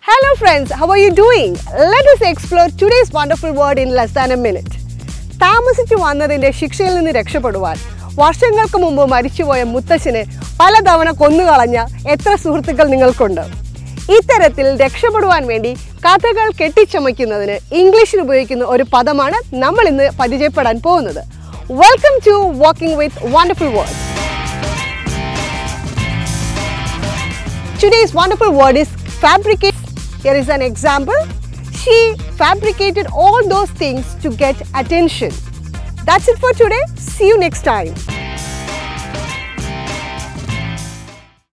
Hello friends, how are you doing? Let us explore today's wonderful word in less than a minute. താമസിച്ചു വന്നതിൻ്റെ ശിക്ഷയിൽ നിന്ന് രക്ഷപ്പെടുവാൻ വർഷങ്ങൾക്ക് മുമ്പ് മരിച്ചുപോയ മുത്തശ്ശനെ പലതവണ കൊന്നുകളഞ്ഞ എത്ര സുഹൃത്തുക്കൾ നിങ്ങൾക്കുണ്ട് ഇത്തരത്തിൽ രക്ഷപ്പെടുവാൻ വേണ്ടി കഥകൾ കെട്ടിച്ചമയ്ക്കുന്നതിന് ഇംഗ്ലീഷിൽ ഉപയോഗിക്കുന്ന ഒരു പദമാണ് നമ്മൾ ഇന്ന് പരിചയപ്പെടാൻ പോകുന്നത് welcome to walking with wonderful word Today's wonderful word is fabricate. Here is an example. She fabricated all those things to get attention. That's it for today. See you next time.